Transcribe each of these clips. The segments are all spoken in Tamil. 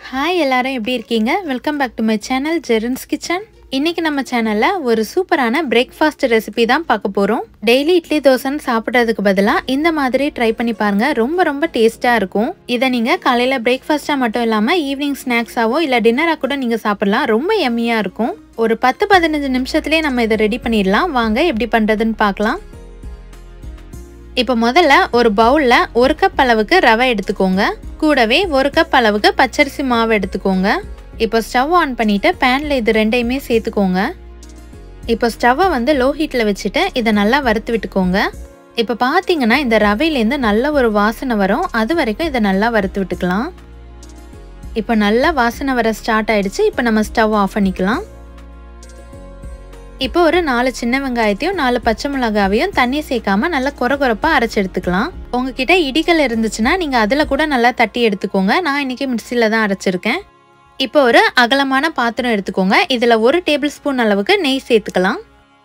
ஹாய் எல்லாரும் எப்படி இருக்கீங்க welcome back to my channel Jeran's kitchen இன்னைக்கு நம்ம சேனல்ல ஒரு சூப்பரான பிரேக்ஃபாஸ்ட் ரெசிபி தான் பார்க்க போறோம் டெய்லி இட்லி தோசைன்னு சாப்பிட்றதுக்கு பதிலாக இந்த மாதிரி ட்ரை பண்ணி பாருங்க ரொம்ப ரொம்ப டேஸ்டா இருக்கும் இதை நீங்க காலையில பிரேக்ஃபாஸ்டா மட்டும் இல்லாம ஈவினிங் ஸ்நாக்ஸாவோ இல்ல டின்னரா கூட நீங்க சாப்பிடலாம் ரொம்ப எம்மியா இருக்கும் ஒரு பத்து பதினஞ்சு நிமிஷத்துலயே நம்ம இதை ரெடி பண்ணிடலாம் வாங்க எப்படி பண்றதுன்னு பார்க்கலாம் இப்போ முதல்ல ஒரு பவுலில் ஒரு கப் அளவுக்கு ரவை எடுத்துக்கோங்க கூடவே ஒரு கப் அளவுக்கு பச்சரிசி மாவு எடுத்துக்கோங்க இப்போ ஸ்டவ் ஆன் பண்ணிவிட்டு பேனில் இது ரெண்டையுமே சேர்த்துக்கோங்க இப்போ ஸ்டவ்வை வந்து லோ ஹீட்டில் வச்சுட்டு இதை நல்லா வறுத்து விட்டுக்கோங்க இப்போ பார்த்தீங்கன்னா இந்த ரவையிலேருந்து நல்ல ஒரு வாசனை வரும் அது வரைக்கும் இதை நல்லா வறுத்து விட்டுக்கலாம் இப்போ நல்லா வாசனை வர ஸ்டார்ட் ஆயிடுச்சு இப்போ நம்ம ஸ்டவ் ஆஃப் பண்ணிக்கலாம் இப்போ ஒரு நாலு சின்ன வெங்காயத்தையும் நாலு பச்சை மிளகாவையும் தண்ணி சேர்க்காம நல்லா குறை குறைப்பாக அரைச்சி எடுத்துக்கலாம் உங்ககிட்ட இடிகள் இருந்துச்சுன்னா நீங்கள் அதில் கூட நல்லா தட்டி எடுத்துக்கோங்க நான் இன்னைக்கு மிக்சியில் தான் அரைச்சிருக்கேன் இப்போ ஒரு அகலமான பாத்திரம் எடுத்துக்கோங்க இதில் ஒரு டேபிள் ஸ்பூன் அளவுக்கு நெய் சேர்த்துக்கலாம்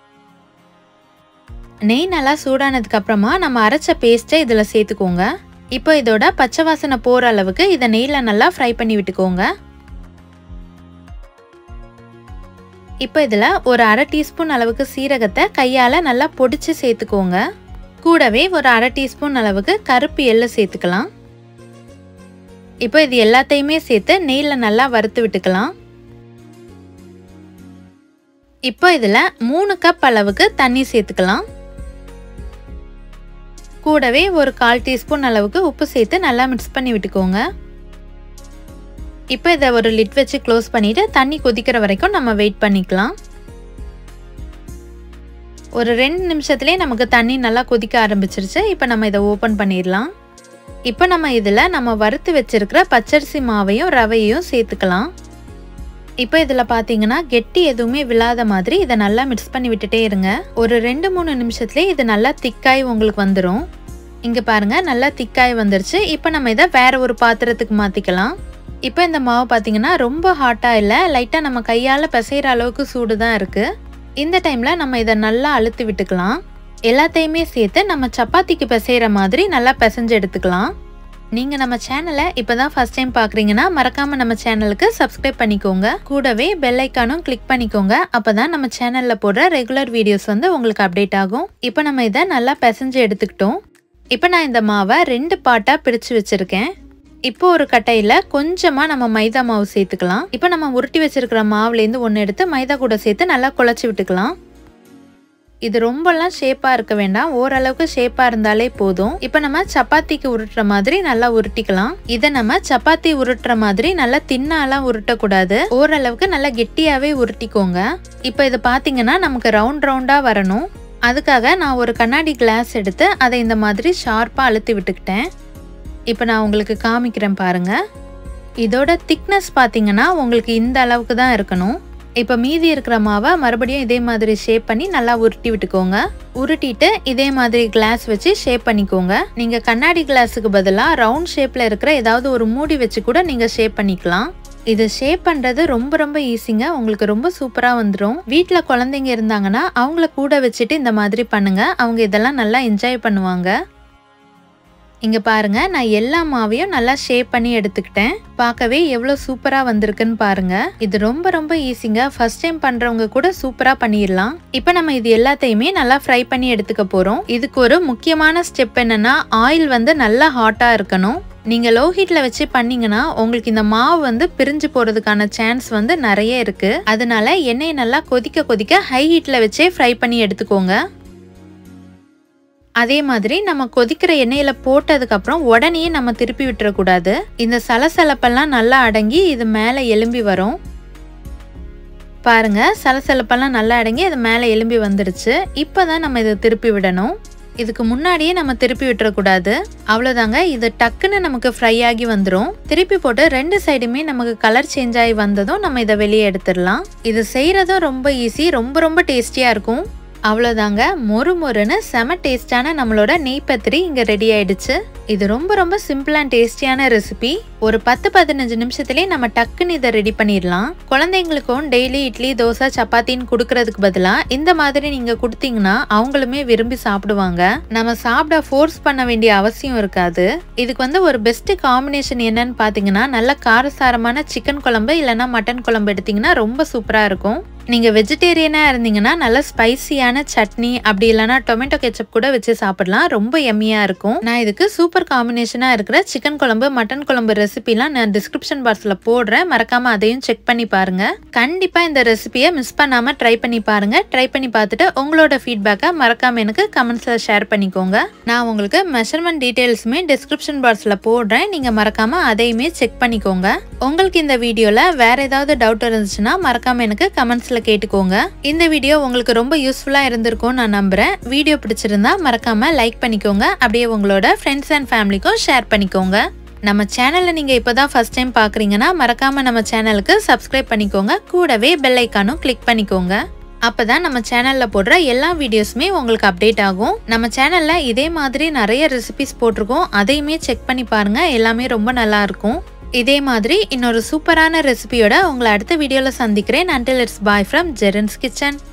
நெய் நல்லா சூடானதுக்கு அப்புறமா நம்ம அரைச்ச பேஸ்ட்டை இதில் சேர்த்துக்கோங்க இப்போ இதோட பச்சை வாசனை போகிற அளவுக்கு இதை நெய்யில் நல்லா ஃப்ரை பண்ணி விட்டுக்கோங்க இப்போ இதில் ஒரு அரை டீஸ்பூன் அளவுக்கு சீரகத்தை கையால் நல்லா பொடிச்சு சேர்த்துக்கோங்க கூடவே ஒரு அரை டீஸ்பூன் அளவுக்கு கருப்பு எள்ளு சேர்த்துக்கலாம் இப்போ இது எல்லாத்தையுமே சேர்த்து நெய்யில் நல்லா வறுத்து விட்டுக்கலாம் இப்போ இதில் மூணு கப் அளவுக்கு தண்ணி சேர்த்துக்கலாம் கூடவே ஒரு கால் டீஸ்பூன் அளவுக்கு உப்பு சேர்த்து நல்லா மிக்ஸ் பண்ணி விட்டுக்கோங்க இப்போ இதை ஒரு லிட் வச்சு க்ளோஸ் பண்ணிவிட்டு தண்ணி கொதிக்கிற வரைக்கும் நம்ம வெயிட் பண்ணிக்கலாம் ஒரு ரெண்டு நிமிஷத்துலேயே நமக்கு தண்ணி நல்லா கொதிக்க ஆரம்பிச்சிருச்சு இப்போ நம்ம இதை ஓப்பன் பண்ணிடலாம் இப்போ நம்ம இதில் நம்ம வறுத்து வச்சிருக்கிற பச்சரிசி மாவையும் ரவையும் சேர்த்துக்கலாம் இப்போ இதில் பார்த்தீங்கன்னா கெட்டி எதுவுமே விழாத மாதிரி இதை நல்லா மிக்ஸ் பண்ணி விட்டுட்டே இருங்க ஒரு ரெண்டு மூணு நிமிஷத்துலேயே இது நல்லா திக்காய் உங்களுக்கு வந்துடும் இங்கே பாருங்கள் நல்லா திக்காய் வந்துருச்சு இப்போ நம்ம இதை வேற ஒரு பாத்திரத்துக்கு மாற்றிக்கலாம் இப்போ இந்த மாவு பார்த்தீங்கன்னா ரொம்ப ஹாட்டாக இல்லை லைட்டாக நம்ம கையால் பிசைகிற அளவுக்கு சூடு தான் இருக்குது இந்த டைமில் நம்ம இதை நல்லா அழுத்தி விட்டுக்கலாம் எல்லாத்தையுமே சேர்த்து நம்ம சப்பாத்திக்கு பிசைகிற மாதிரி நல்லா பிசைஞ்சு எடுத்துக்கலாம் நீங்கள் நம்ம சேனலை இப்போ தான் ஃபஸ்ட் டைம் பார்க்குறீங்கன்னா மறக்காமல் நம்ம சேனலுக்கு சப்ஸ்கிரைப் பண்ணிக்கோங்க கூடவே பெல் ஐக்கானும் கிளிக் பண்ணிக்கோங்க அப்போ தான் நம்ம சேனலில் போடுற ரெகுலர் வீடியோஸ் வந்து உங்களுக்கு அப்டேட் ஆகும் இப்போ நம்ம இதை நல்லா பிசைஞ்சு எடுத்துக்கிட்டோம் இப்போ நான் இந்த மாவை ரெண்டு பாட்டாக பிரித்து வச்சுருக்கேன் இப்போ ஒரு கட்டையில் கொஞ்சமாக நம்ம மைதா மாவு சேர்த்துக்கலாம் இப்போ நம்ம உருட்டி வச்சிருக்கிற மாவுலேருந்து ஒன்று எடுத்து மைதா கூட சேர்த்து நல்லா குழச்சி விட்டுக்கலாம் இது ரொம்பலாம் ஷேப்பாக இருக்க வேண்டாம் ஓரளவுக்கு ஷேப்பாக இருந்தாலே போதும் இப்போ நம்ம சப்பாத்திக்கு உருட்டுற மாதிரி நல்லா உருட்டிக்கலாம் இதை நம்ம சப்பாத்தி உருட்டுற மாதிரி நல்லா தின்னாலாம் உருட்டக்கூடாது ஓரளவுக்கு நல்லா கெட்டியாகவே உருட்டிக்கோங்க இப்போ இது பார்த்தீங்கன்னா நமக்கு ரவுண்ட் ரவுண்டாக வரணும் அதுக்காக நான் ஒரு கண்ணாடி கிளாஸ் எடுத்து அதை இந்த மாதிரி ஷார்ப்பாக அழுத்தி விட்டுக்கிட்டேன் இப்போ நான் உங்களுக்கு காமிக்கிறேன் பாருங்க இதோட திக்னஸ் பார்த்தீங்கன்னா உங்களுக்கு இந்த அளவுக்கு தான் இருக்கணும் இப்போ மீதி இருக்கிற மாவை மறுபடியும் இதே மாதிரி ஷேப் பண்ணி நல்லா உருட்டி விட்டுக்கோங்க உருட்டிட்டு இதே மாதிரி கிளாஸ் வச்சு ஷேப் பண்ணிக்கோங்க நீங்கள் கண்ணாடி கிளாஸுக்கு பதிலாக ரவுண்ட் ஷேப்பில் இருக்கிற ஏதாவது ஒரு மூடி வச்சு கூட நீங்கள் ஷேப் பண்ணிக்கலாம் இது ஷேப் பண்ணுறது ரொம்ப ரொம்ப ஈஸிங்க உங்களுக்கு ரொம்ப சூப்பராக வந்துடும் வீட்டில் குழந்தைங்க இருந்தாங்கன்னா அவங்கள கூட வச்சுட்டு இந்த மாதிரி பண்ணுங்க அவங்க இதெல்லாம் நல்லா என்ஜாய் பண்ணுவாங்க இங்கே பாருங்க நான் எல்லா மாவையும் நல்லா ஷேப் பண்ணி எடுத்துக்கிட்டேன் பார்க்கவே எவ்வளோ சூப்பராக வந்திருக்குன்னு பாருங்க இது ரொம்ப ரொம்ப ஈஸிங்க ஃபர்ஸ்ட் டைம் பண்ணுறவங்க கூட சூப்பராக பண்ணிடலாம் இப்போ நம்ம இது எல்லாத்தையுமே நல்லா ஃப்ரை பண்ணி எடுத்துக்க போகிறோம் இதுக்கு ஒரு முக்கியமான ஸ்டெப் என்னன்னா ஆயில் வந்து நல்லா ஹாட்டாக இருக்கணும் நீங்கள் லோ ஹீட்டில் வச்சு பண்ணீங்கன்னா உங்களுக்கு இந்த மாவு வந்து பிரிஞ்சு போகிறதுக்கான சான்ஸ் வந்து நிறைய இருக்குது அதனால எண்ணெயை நல்லா கொதிக்க கொதிக்க ஹை ஹீட்டில் வச்சே ஃப்ரை பண்ணி எடுத்துக்கோங்க அதே மாதிரி நம்ம கொதிக்கிற எண்ணெயில போட்டதுக்கப்புறம் உடனே நம்ம திருப்பி விட்டுறக்கூடாது இந்த சலசலப்பெல்லாம் நல்லா அடங்கி இது மேலே எலும்பி வரும் பாருங்க சலசலப்பெல்லாம் நல்லா அடங்கி இது மேலே எலும்பி வந்துடுச்சு இப்போதான் நம்ம இதை திருப்பி விடணும் இதுக்கு முன்னாடியே நம்ம திருப்பி விட்டுறக்கூடாது அவ்வளோதாங்க இது டக்குன்னு நமக்கு ஃப்ரை ஆகி வந்துடும் திருப்பி போட்டு ரெண்டு சைடுமே நமக்கு கலர் சேஞ்ச் ஆகி வந்ததும் நம்ம இதை வெளியே எடுத்துடலாம் இது செய்கிறதும் ரொம்ப ஈஸி ரொம்ப ரொம்ப டேஸ்டியாக இருக்கும் அவ்வளோதாங்க மொறு மொறுன்னு செம டேஸ்டான நம்மளோட நெய் பத்திரி இங்கே ரெடி ஆயிடுச்சு இது ரொம்ப ரொம்ப சிம்பிள் அண்ட் டேஸ்டியான ரெசிபி ஒரு பத்து பதினஞ்சு நிமிஷத்துலேயே நம்ம டக்குன்னு இதை ரெடி பண்ணிடலாம் குழந்தைங்களுக்கும் டெய்லி இட்லி தோசை சப்பாத்தின்னு கொடுக்கறதுக்கு பதிலாக இந்த மாதிரி நீங்கள் கொடுத்தீங்கன்னா அவங்களுமே விரும்பி சாப்பிடுவாங்க நம்ம சாப்பிட ஃபோர்ஸ் பண்ண வேண்டிய அவசியம் இருக்காது இதுக்கு வந்து ஒரு பெஸ்ட் காம்பினேஷன் என்னன்னு பார்த்தீங்கன்னா நல்ல காரசாரமான சிக்கன் குழம்பு இல்லைன்னா மட்டன் குழம்பு எடுத்தீங்கன்னா ரொம்ப சூப்பராக இருக்கும் நீங்கள் வெஜிடேரியனாக இருந்தீங்கன்னா நல்ல ஸ்பைசியான சட்னி அப்படி இல்லைன்னா டொமேட்டோ கெச்சப் கூட வச்சு சாப்பிடலாம் ரொம்ப எம்மியாக இருக்கும் நான் இதுக்கு சூப்பர் காம்பினேஷனாக இருக்கிற சிக்கன் குழம்பு மட்டன் குழம்பு ரெசிபிலாம் நான் டிஸ்கிரிப்ஷன் பாக்ஸில் போடுறேன் மறக்காமல் அதையும் செக் பண்ணி பாருங்க கண்டிப்பாக இந்த ரெசிபியை மிஸ் பண்ணாமல் ட்ரை பண்ணி பாருங்க ட்ரை பண்ணி பார்த்துட்டு உங்களோட ஃபீட்பேக்கை மறக்காமல் எனக்கு கமெண்ட்ஸில் ஷேர் பண்ணிக்கோங்க நான் உங்களுக்கு மெஷர்மெண்ட் டீட்டெயில்ஸுமே டிஸ்கிரிப்ஷன் பாக்ஸில் போடுறேன் நீங்கள் மறக்காமல் அதையுமே செக் பண்ணிக்கோங்க உங்களுக்கு இந்த வீடியோவில் வேற ஏதாவது டவுட் இருந்துச்சுன்னா மறக்காமல் எனக்கு கமெண்ட்ஸில் கேட்டுக்கோங்க இந்த வீடியோ உங்களுக்கு ரொம்ப யூஸ்ஃபுல்லாக இருந்திருக்கும்னு நான் நம்புகிறேன் வீடியோ பிடிச்சிருந்தா மறக்காமல் லைக் பண்ணிக்கோங்க அப்படியே உங்களோட ஃப்ரெண்ட்ஸ் அண்ட் ஃபேமிலிக்கும் ஷேர் பண்ணிக்கோங்க நம்ம சேனலை நீங்கள் இப்போ தான் ஃபஸ்ட் டைம் பார்க்குறீங்கன்னா மறக்காமல் நம்ம சேனலுக்கு சப்ஸ்கிரைப் பண்ணிக்கோங்க கூடவே பெல் ஐக்கானும் கிளிக் பண்ணிக்கோங்க அப்பதான் நம்ம சேனல்ல போடுற எல்லா வீடியோஸுமே உங்களுக்கு அப்டேட் ஆகும் நம்ம சேனல்ல இதே மாதிரி நிறைய ரெசிபிஸ் போட்டிருக்கோம் அதையுமே செக் பண்ணி பாருங்க எல்லாமே ரொம்ப நல்லா இருக்கும் இதே மாதிரி இன்னொரு சூப்பரான ரெசிபியோட உங்களை அடுத்த வீடியோவில் சந்திக்கிறேன் until it's bye from Jeran's kitchen